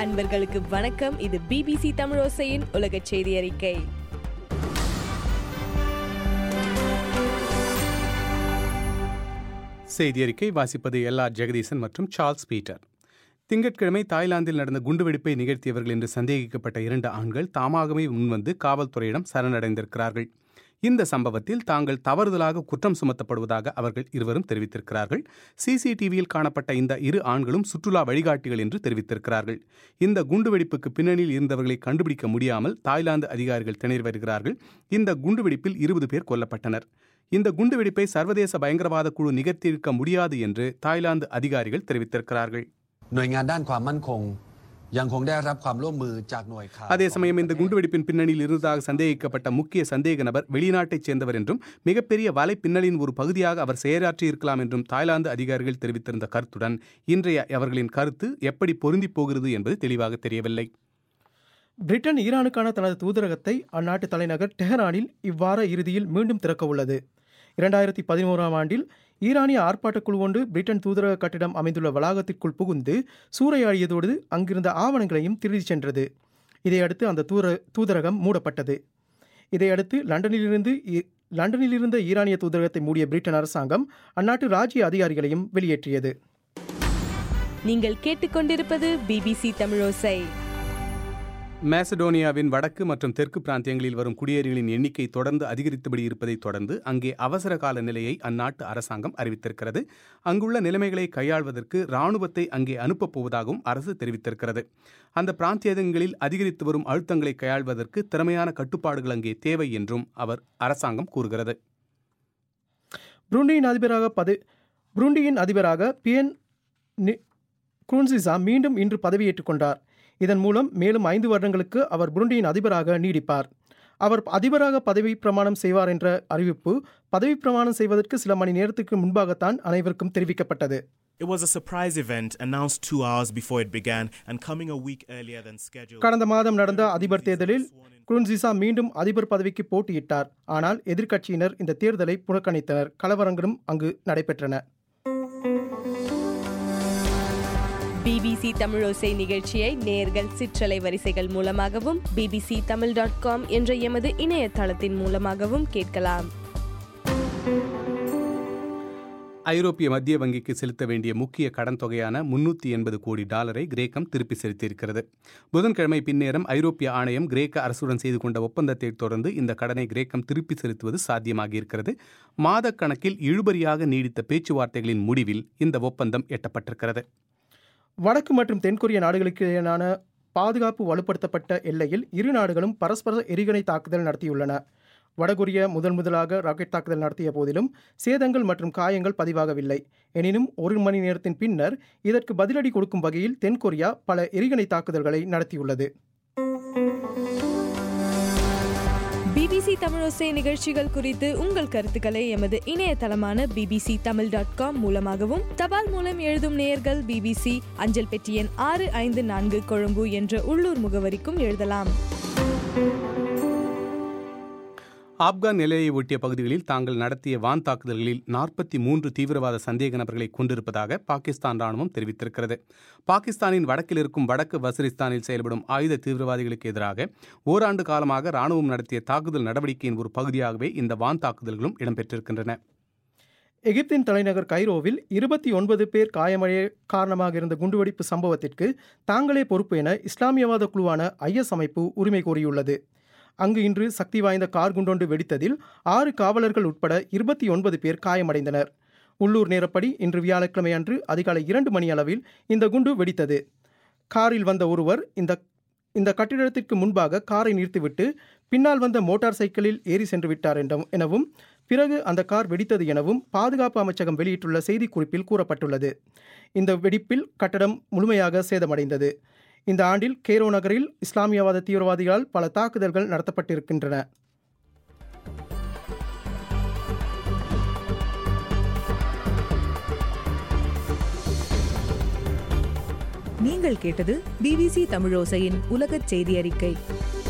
அன்பர்களுக்கு வணக்கம் இது பிபிசி தமிழோசையின் உலக செய்தி அறிக்கை செய்தி அறிக்கை வாசிப்பது எல் ஆர் ஜெகதீசன் மற்றும் சார்ல்ஸ் பீட்டர் திங்கட்கிழமை தாய்லாந்தில் நடந்த குண்டுவெடிப்பை நிகழ்த்தியவர்கள் என்று சந்தேகிக்கப்பட்ட இரண்டு ஆண்கள் தாமாகவே முன்வந்து காவல்துறையிடம் சரணடைந்திருக்கிறார்கள் இந்த சம்பவத்தில் தாங்கள் தவறுதலாக குற்றம் சுமத்தப்படுவதாக அவர்கள் இருவரும் தெரிவித்திருக்கிறார்கள் சிசிடிவியில் காணப்பட்ட இந்த இரு ஆண்களும் சுற்றுலா வழிகாட்டிகள் என்று தெரிவித்திருக்கிறார்கள் இந்த குண்டுவெடிப்புக்கு பின்னணியில் இருந்தவர்களை கண்டுபிடிக்க முடியாமல் தாய்லாந்து அதிகாரிகள் திணறி வருகிறார்கள் இந்த குண்டுவெடிப்பில் இருபது பேர் கொல்லப்பட்டனர் இந்த குண்டுவெடிப்பை சர்வதேச பயங்கரவாத குழு நிகழ்த்தியிருக்க முடியாது என்று தாய்லாந்து அதிகாரிகள் தெரிவித்திருக்கிறார்கள் หน่วยงานด้านความมั่นคง ยังคงได้รับความร่วมมือจากหน่วยข่าว அதே சமயம் இந்த குண்டுவெடிப்பின் பின்னணியில் இருந்ததாக சந்தேகிக்கப்பட்ட முக்கிய சந்தேக நபர் வெளிநாட்டைச் சேர்ந்தவர் என்றும் மிகப்பெரிய வலை பின்னலின் ஒரு பகுதியாக அவர் செயலாற்றியிருக்கலாம் என்றும் தாய்லாந்து அதிகாரிகள் தெரிவித்திருந்த கருத்துடன் இன்றைய அவர்களின் கருத்து எப்படி பொருந்திப் போகிறது என்பது தெளிவாக தெரியவில்லை பிரிட்டன் ஈரானுக்கான தனது தூதரகத்தை அந்நாட்டு தலைநகர் டெஹரானில் இவ்வார இறுதியில் மீண்டும் திறக்க உள்ளது இரண்டாயிரத்தி பதினோராம் ஆண்டில் ஈரானிய ஆர்ப்பாட்டக் குழு ஒன்று பிரிட்டன் தூதரக கட்டிடம் அமைந்துள்ள வளாகத்திற்குள் புகுந்து சூறையாடியதோடு அங்கிருந்த ஆவணங்களையும் திருடிச் சென்றது இதையடுத்து அந்த தூர தூதரகம் மூடப்பட்டது இதையடுத்து லண்டனிலிருந்து இ- லண்டனில் இருந்த ஈரானிய தூதரகத்தை மூடிய பிரிட்டன் அரசாங்கம் அந்நாட்டு ராஜ்ய அதிகாரிகளையும் வெளியேற்றியது நீங்கள் கேட்டுக்கொண்டிருப்பது பிபிசி தமிழோசை மேசடோனியாவின் வடக்கு மற்றும் தெற்கு பிராந்தியங்களில் வரும் குடியேறிகளின் எண்ணிக்கை தொடர்ந்து அதிகரித்தபடி இருப்பதைத் தொடர்ந்து அங்கே அவசர கால நிலையை அந்நாட்டு அரசாங்கம் அறிவித்திருக்கிறது அங்குள்ள நிலைமைகளை கையாள்வதற்கு இராணுவத்தை அங்கே அனுப்பப் போவதாகவும் அரசு தெரிவித்திருக்கிறது அந்த பிராந்தியங்களில் அதிகரித்து வரும் அழுத்தங்களை கையாள்வதற்கு திறமையான கட்டுப்பாடுகள் அங்கே தேவை என்றும் அவர் அரசாங்கம் கூறுகிறது புருண்டியின் அதிபராக பது புருண்டியின் அதிபராக பியன் நி குருன்சிசா மீண்டும் இன்று பதவியேற்றுக் கொண்டார் இதன் மூலம் மேலும் ஐந்து வருடங்களுக்கு அவர் புருண்டியின் அதிபராக நீடிப்பார் அவர் அதிபராக பதவி பிரமாணம் செய்வார் என்ற அறிவிப்பு பதவி பிரமாணம் செய்வதற்கு சில மணி நேரத்துக்கு முன்பாகத்தான் அனைவருக்கும் தெரிவிக்கப்பட்டது It was a surprise event announced two hours before it began and coming a week earlier than scheduled. கடந்த மாதம் நடந்த அதிபர் தேர்தலில் குருன்சிசா மீண்டும் அதிபர் பதவிக்கு போட்டியிட்டார் ஆனால் எதிர்க்கட்சியினர் இந்த தேர்தலை புறக்கணித்தனர் கலவரங்களும் அங்கு நடைபெற்றன பிபிசி தமிழோசை நிகழ்ச்சியை நேர்கள் சிற்றலை வரிசைகள் மூலமாகவும் பிபிசி தமிழ் டாட் காம் என்ற எமது இணையதளத்தின் மூலமாகவும் கேட்கலாம் ஐரோப்பிய மத்திய வங்கிக்கு செலுத்த வேண்டிய முக்கிய கடன் தொகையான முன்னூற்றி எண்பது கோடி டாலரை கிரேக்கம் திருப்பி செலுத்தியிருக்கிறது புதன்கிழமை பின்னேரம் ஐரோப்பிய ஆணையம் கிரேக்க அரசுடன் செய்து கொண்ட ஒப்பந்தத்தை தொடர்ந்து இந்த கடனை கிரேக்கம் திருப்பி செலுத்துவது சாத்தியமாகியிருக்கிறது மாதக் கணக்கில் இழுபறியாக நீடித்த பேச்சுவார்த்தைகளின் முடிவில் இந்த ஒப்பந்தம் எட்டப்பட்டிருக்கிறது வடக்கு மற்றும் தென்கொரிய நாடுகளுக்கிடையேயான பாதுகாப்பு வலுப்படுத்தப்பட்ட எல்லையில் இரு நாடுகளும் பரஸ்பர எரிகணை தாக்குதல் நடத்தியுள்ளன வடகொரியா முதன் முதலாக ராக்கெட் தாக்குதல் நடத்திய போதிலும் சேதங்கள் மற்றும் காயங்கள் பதிவாகவில்லை எனினும் ஒரு மணி நேரத்தின் பின்னர் இதற்கு பதிலடி கொடுக்கும் வகையில் தென்கொரியா பல எரிகணை தாக்குதல்களை நடத்தியுள்ளது பிபிசி தமிழோசை நிகழ்ச்சிகள் குறித்து உங்கள் கருத்துக்களை எமது இணையதளமான பிபிசி தமிழ் டாட் காம் மூலமாகவும் தபால் மூலம் எழுதும் நேயர்கள் பிபிசி அஞ்சல் பெட்டி எண் ஆறு ஐந்து நான்கு கொழும்பு என்ற உள்ளூர் முகவரிக்கும் எழுதலாம் ஆப்கான் நிலையை ஒட்டிய பகுதிகளில் தாங்கள் நடத்திய வான் தாக்குதல்களில் நாற்பத்தி மூன்று தீவிரவாத சந்தேக நபர்களை கொண்டிருப்பதாக பாகிஸ்தான் ராணுவம் தெரிவித்திருக்கிறது பாகிஸ்தானின் வடக்கில் இருக்கும் வடக்கு வசிரிஸ்தானில் செயல்படும் ஆயுத தீவிரவாதிகளுக்கு எதிராக ஓராண்டு காலமாக ராணுவம் நடத்திய தாக்குதல் நடவடிக்கையின் ஒரு பகுதியாகவே இந்த வான் தாக்குதல்களும் இடம்பெற்றிருக்கின்றன எகிப்தின் தலைநகர் கைரோவில் இருபத்தி ஒன்பது பேர் காயமடைய காரணமாக இருந்த குண்டுவெடிப்பு சம்பவத்திற்கு தாங்களே பொறுப்பு என இஸ்லாமியவாத குழுவான ஐஎஸ் அமைப்பு உரிமை கோரியுள்ளது அங்கு இன்று சக்தி வாய்ந்த கார் குண்டொன்று வெடித்ததில் ஆறு காவலர்கள் உட்பட இருபத்தி ஒன்பது பேர் காயமடைந்தனர் உள்ளூர் நேரப்படி இன்று வியாழக்கிழமை அன்று அதிகாலை இரண்டு மணி அளவில் இந்த குண்டு வெடித்தது காரில் வந்த ஒருவர் இந்த இந்த கட்டிடத்திற்கு முன்பாக காரை நிறுத்திவிட்டு பின்னால் வந்த மோட்டார் சைக்கிளில் ஏறி சென்று விட்டார் என்றும் எனவும் பிறகு அந்த கார் வெடித்தது எனவும் பாதுகாப்பு அமைச்சகம் வெளியிட்டுள்ள செய்திக்குறிப்பில் கூறப்பட்டுள்ளது இந்த வெடிப்பில் கட்டடம் முழுமையாக சேதமடைந்தது இந்த ஆண்டில் கேரோ நகரில் இஸ்லாமியவாத தீவிரவாதிகளால் பல தாக்குதல்கள் நடத்தப்பட்டிருக்கின்றன நீங்கள் கேட்டது பிபிசி தமிழோசையின் உலகச் செய்தி அறிக்கை